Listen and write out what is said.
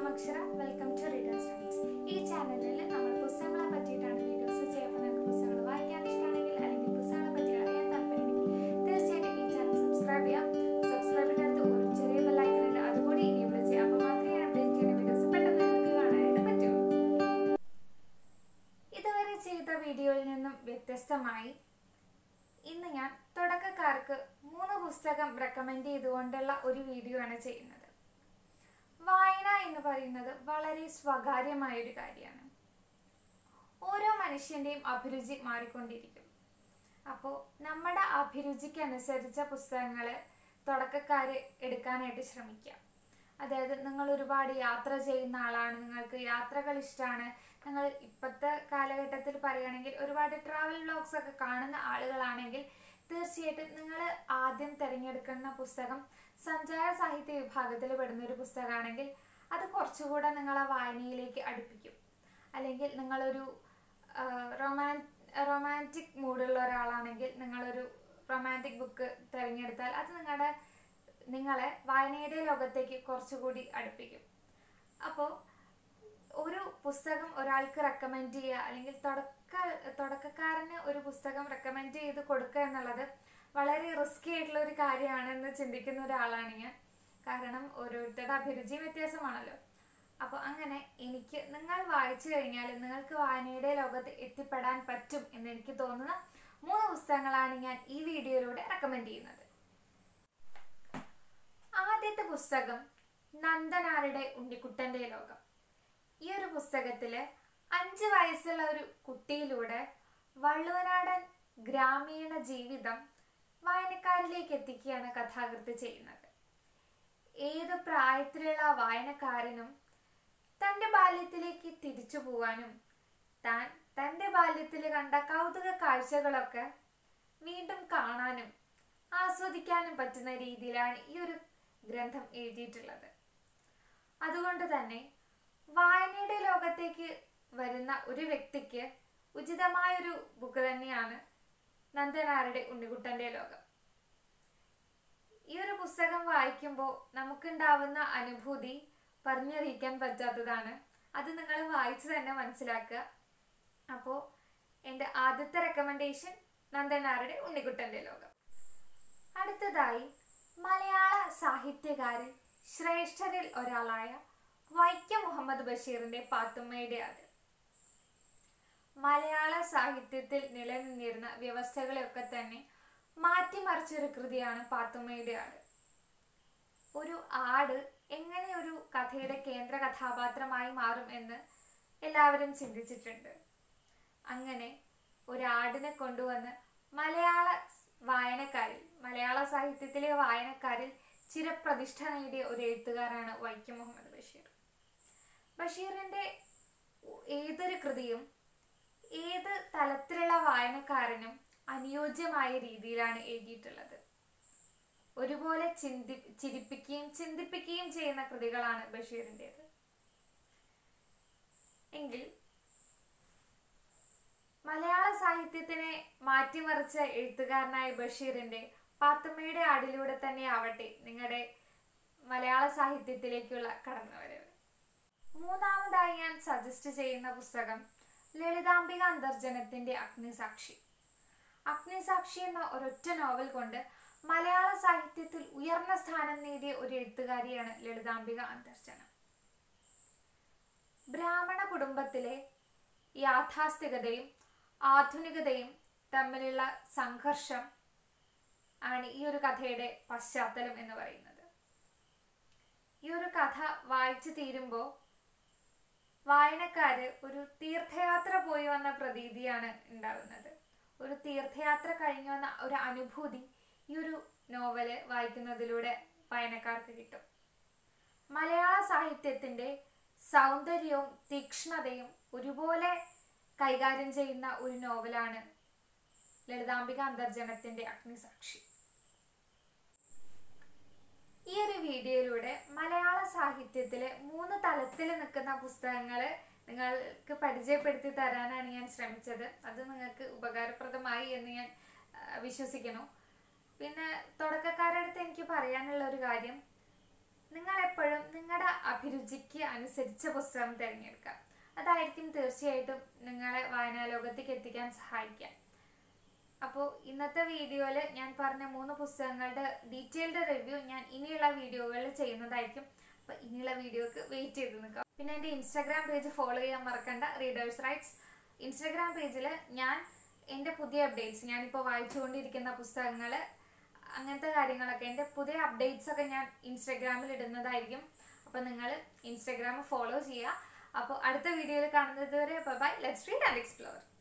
അക്ഷര welcome to readers times ഈ ചാനലിൽ നമ്മൾ പുസ്തകങ്ങളെ പറ്റിയിട്ടാണ് വീഡിയോസ് ചെയ്യുമ്പോൾ നിങ്ങൾക്ക് പുസ്തകങ്ങൾ വായിക്കാൻ ഇഷ്ടമാണെങ്കിൽ അല്ലെങ്കിൽ പുസ്തകങ്ങളെ പറ്റി അറിയാൻ താല്പര്യമുണ്ടെങ്കിൽ തീർച്ചയായിട്ടും ഈ ചാനൽ സബ്സ്ക്രൈബ് ചെയ്യാം സബ്സ്ക്രൈബിൻ്റെ അടുത്ത് ഒരു ചെറിയ ബെല്ലൈക്കൺ ഉണ്ട് അതുകൂടി എനേബിൾ ചെയ്യാം അപ്പോൾ മാത്രമേ ഞാൻ അപ്ഡേറ്റ് ചെയ്യുന്ന വീഡിയോസ് പെട്ടെന്ന് നിങ്ങൾക്ക് കാണാനായിട്ട് പറ്റൂ ഇതുവരെ ചെയ്ത വീഡിയോയിൽ നിന്നും വ്യത്യസ്തമായി ഇന്ന് ഞാൻ തുടക്കക്കാർക്ക് മൂന്ന് പുസ്തകം റെക്കമെൻഡ് ചെയ്തുകൊണ്ടുള്ള ഒരു വീഡിയോ ആണ് ചെയ്യുന്നത് വായന എന്ന് പറയുന്നത് വളരെ സ്വകാര്യമായ ഒരു കാര്യമാണ് ഓരോ മനുഷ്യൻ്റെയും അഭിരുചി മാറിക്കൊണ്ടിരിക്കും അപ്പോൾ നമ്മുടെ അഭിരുചിക്ക് അനുസരിച്ച പുസ്തകങ്ങൾ തുടക്കക്കാർ എടുക്കാനായിട്ട് ശ്രമിക്കുക അതായത് നിങ്ങൾ ഒരുപാട് യാത്ര ചെയ്യുന്ന ആളാണ് നിങ്ങൾക്ക് യാത്രകൾ ഇഷ്ടമാണ് നിങ്ങൾ ഇപ്പോഴത്തെ കാലഘട്ടത്തിൽ പറയുകയാണെങ്കിൽ ഒരുപാട് ട്രാവൽ വ്ലോഗ്സ് ഒക്കെ കാണുന്ന ആളുകളാണെങ്കിൽ തീർച്ചയായിട്ടും നിങ്ങൾ ആദ്യം തിരഞ്ഞെടുക്കുന്ന പുസ്തകം സഞ്ചാര സാഹിത്യ വിഭാഗത്തിൽ പെടുന്ന ഒരു പുസ്തകമാണെങ്കിൽ അത് കുറച്ചുകൂടെ നിങ്ങളെ വായനയിലേക്ക് അടുപ്പിക്കും അല്ലെങ്കിൽ നിങ്ങളൊരു റൊമാൻ റൊമാൻറ്റിക് മൂഡുള്ള ഒരാളാണെങ്കിൽ നിങ്ങളൊരു റൊമാൻറ്റിക് ബുക്ക് തിരഞ്ഞെടുത്താൽ അത് നിങ്ങളുടെ നിങ്ങളെ വായനയുടെ ലോകത്തേക്ക് കുറച്ചുകൂടി അടുപ്പിക്കും അപ്പോൾ ഒരു പുസ്തകം ഒരാൾക്ക് റെക്കമെൻഡ് ചെയ്യുക അല്ലെങ്കിൽ തുടക്ക തുടക്കക്കാരന് ഒരു പുസ്തകം റെക്കമെൻഡ് ചെയ്ത് കൊടുക്കുക എന്നുള്ളത് വളരെ റിസ്കി ആയിട്ടുള്ള ഒരു കാര്യമാണെന്ന് ചിന്തിക്കുന്ന ഒരാളാണ് ഞാൻ കാരണം ഓരോരുത്തരുടെ അഭിരുചി വ്യത്യാസമാണല്ലോ അപ്പോൾ അങ്ങനെ എനിക്ക് നിങ്ങൾ വായിച്ചു കഴിഞ്ഞാൽ നിങ്ങൾക്ക് വായനയുടെ ലോകത്ത് എത്തിപ്പെടാൻ പറ്റും എന്ന് എനിക്ക് തോന്നുന്ന മൂന്ന് പുസ്തകങ്ങളാണ് ഞാൻ ഈ വീഡിയോയിലൂടെ റെക്കമെൻഡ് ചെയ്യുന്നത് ആദ്യത്തെ പുസ്തകം നന്ദനാരുടെ ഉണ്ണിക്കുട്ടന്റെ ലോകം ഈ ഒരു പുസ്തകത്തില് അഞ്ച് വയസ്സുള്ള ഒരു കുട്ടിയിലൂടെ വള്ളുവനാടൻ ഗ്രാമീണ ജീവിതം വായനക്കാരിലേക്ക് എത്തിക്കുകയാണ് കഥാകൃത്ത് ചെയ്യുന്നത് ഏത് പ്രായത്തിലുള്ള വായനക്കാരനും തൻ്റെ ബാല്യത്തിലേക്ക് തിരിച്ചു പോവാനും താൻ തൻ്റെ ബാല്യത്തിൽ കണ്ട കൗതുക കാഴ്ചകളൊക്കെ വീണ്ടും കാണാനും ആസ്വദിക്കാനും പറ്റുന്ന രീതിയിലാണ് ഈ ഒരു ഗ്രന്ഥം എഴുതിയിട്ടുള്ളത് അതുകൊണ്ട് തന്നെ വായനയുടെ ലോകത്തേക്ക് വരുന്ന ഒരു വ്യക്തിക്ക് ഉചിതമായൊരു ബുക്ക് തന്നെയാണ് നന്ദനാരുടെ ഉണ്ണിക്കുട്ടന്റെ ലോകം ഈ ഒരു പുസ്തകം വായിക്കുമ്പോൾ നമുക്കുണ്ടാവുന്ന അനുഭൂതി പറഞ്ഞറിയിക്കാൻ പറ്റാത്തതാണ് അത് നിങ്ങൾ വായിച്ചു തന്നെ മനസ്സിലാക്കുക അപ്പോൾ എൻ്റെ ആദ്യത്തെ റെക്കമെൻഡേഷൻ നന്ദനാരുടെ ഉണ്ണിക്കുട്ടന്റെ ലോകം അടുത്തതായി മലയാള സാഹിത്യകാരിൽ ശ്രേഷ്ഠരിൽ ഒരാളായ വൈക്കം മുഹമ്മദ് ബഷീറിന്റെ പാത്തുമ്മയുടെ ആട് മലയാള സാഹിത്യത്തിൽ നിലനിന്നിരുന്ന വ്യവസ്ഥകളെയൊക്കെ തന്നെ മാറ്റിമറിച്ചൊരു കൃതിയാണ് പാത്തുമ്മയുടെ ആട് ഒരു ആട് എങ്ങനെ ഒരു കഥയുടെ കേന്ദ്ര കഥാപാത്രമായി മാറും എന്ന് എല്ലാവരും ചിന്തിച്ചിട്ടുണ്ട് അങ്ങനെ ഒരാടിനെ കൊണ്ടുവന്ന് മലയാള വായനക്കാരിൽ മലയാള സാഹിത്യത്തിലെ വായനക്കാരിൽ ചിരപ്രതിഷ്ഠ നേടിയ ഒരു എഴുത്തുകാരാണ് വൈക്കം മുഹമ്മദ് ബഷീർ ബഷീറിന്റെ ഏതൊരു കൃതിയും ഏത് തലത്തിലുള്ള വായനക്കാരനും അനുയോജ്യമായ രീതിയിലാണ് എഴുതിയിട്ടുള്ളത് ഒരുപോലെ ചിന്തി ചിരിപ്പിക്കുകയും ചിന്തിപ്പിക്കുകയും ചെയ്യുന്ന കൃതികളാണ് ബഷീറിൻ്റെത് എങ്കിൽ മലയാള സാഹിത്യത്തിനെ മാറ്റിമറിച്ച എഴുത്തുകാരനായ ബഷീറിന്റെ പാത്തുമ്മയുടെ ആടിലൂടെ തന്നെ ആവട്ടെ നിങ്ങളുടെ മലയാള സാഹിത്യത്തിലേക്കുള്ള കടന്നുവരവ് മൂന്നാമതായി ഞാൻ സജസ്റ്റ് ചെയ്യുന്ന പുസ്തകം ലളിതാംബിക അന്തർജനത്തിന്റെ അഗ്നിസാക്ഷി അഗ്നിസാക്ഷി എന്ന ഒരൊറ്റ നോവൽ കൊണ്ട് മലയാള സാഹിത്യത്തിൽ ഉയർന്ന സ്ഥാനം നേടിയ ഒരു എഴുത്തുകാരിയാണ് ലളിതാംബിക അന്തർജനം ബ്രാഹ്മണ കുടുംബത്തിലെ യാഥാസ്ഥികതയും ആധുനികതയും തമ്മിലുള്ള സംഘർഷം ആണ് ഈ ഒരു കഥയുടെ പശ്ചാത്തലം എന്ന് പറയുന്നത് ഈ ഒരു കഥ വായിച്ചു തീരുമ്പോൾ വായനക്കാര് ഒരു തീർത്ഥയാത്ര പോയി വന്ന പ്രതീതിയാണ് ഉണ്ടാകുന്നത് ഒരു തീർത്ഥയാത്ര കഴിഞ്ഞു വന്ന ഒരു അനുഭൂതി ഈ ഒരു നോവല് വായിക്കുന്നതിലൂടെ വായനക്കാർക്ക് കിട്ടും മലയാള സാഹിത്യത്തിന്റെ സൗന്ദര്യവും തീക്ഷ്ണതയും ഒരുപോലെ കൈകാര്യം ചെയ്യുന്ന ഒരു നോവലാണ് ലളിതാംബിക അന്തർജനത്തിന്റെ അഗ്നിസാക്ഷി ഈ ഒരു വീഡിയോയിലൂടെ മലയാള സാഹിത്യത്തിലെ മൂന്ന് തലത്തിൽ നിൽക്കുന്ന പുസ്തകങ്ങൾ നിങ്ങൾക്ക് പരിചയപ്പെടുത്തി തരാനാണ് ഞാൻ ശ്രമിച്ചത് അത് നിങ്ങൾക്ക് ഉപകാരപ്രദമായി എന്ന് ഞാൻ വിശ്വസിക്കുന്നു പിന്നെ തുടക്കക്കാരുടെ അടുത്ത് എനിക്ക് പറയാനുള്ള ഒരു കാര്യം നിങ്ങൾ എപ്പോഴും നിങ്ങളുടെ അഭിരുചിക്ക് അനുസരിച്ച പുസ്തകം തിരഞ്ഞെടുക്കുക അതായിരിക്കും തീർച്ചയായിട്ടും നിങ്ങളെ വായനാലോകത്തേക്ക് എത്തിക്കാൻ സഹായിക്കുക അപ്പോൾ ഇന്നത്തെ വീഡിയോയിൽ ഞാൻ പറഞ്ഞ മൂന്ന് പുസ്തകങ്ങളുടെ ഡീറ്റെയിൽഡ് റിവ്യൂ ഞാൻ ഇനിയുള്ള വീഡിയോകളിൽ ചെയ്യുന്നതായിരിക്കും അപ്പോൾ ഇനിയുള്ള വീഡിയോക്ക് വെയിറ്റ് ചെയ്ത് നിൽക്കാം പിന്നെ എൻ്റെ ഇൻസ്റ്റാഗ്രാം പേജ് ഫോളോ ചെയ്യാൻ മറക്കണ്ട റീഡേഴ്സ് റൈറ്റ്സ് ഇൻസ്റ്റാഗ്രാം പേജിൽ ഞാൻ എൻ്റെ പുതിയ അപ്ഡേറ്റ്സ് ഞാനിപ്പോൾ വായിച്ചുകൊണ്ടിരിക്കുന്ന പുസ്തകങ്ങൾ അങ്ങനത്തെ കാര്യങ്ങളൊക്കെ എൻ്റെ പുതിയ അപ്ഡേറ്റ്സ് ഒക്കെ ഞാൻ ഇൻസ്റ്റാഗ്രാമിൽ ഇടുന്നതായിരിക്കും അപ്പോൾ നിങ്ങൾ ഇൻസ്റ്റാഗ്രാം ഫോളോ ചെയ്യുക അപ്പോൾ അടുത്ത വീഡിയോയിൽ കാണുന്നത് വരെ bye let's read and explore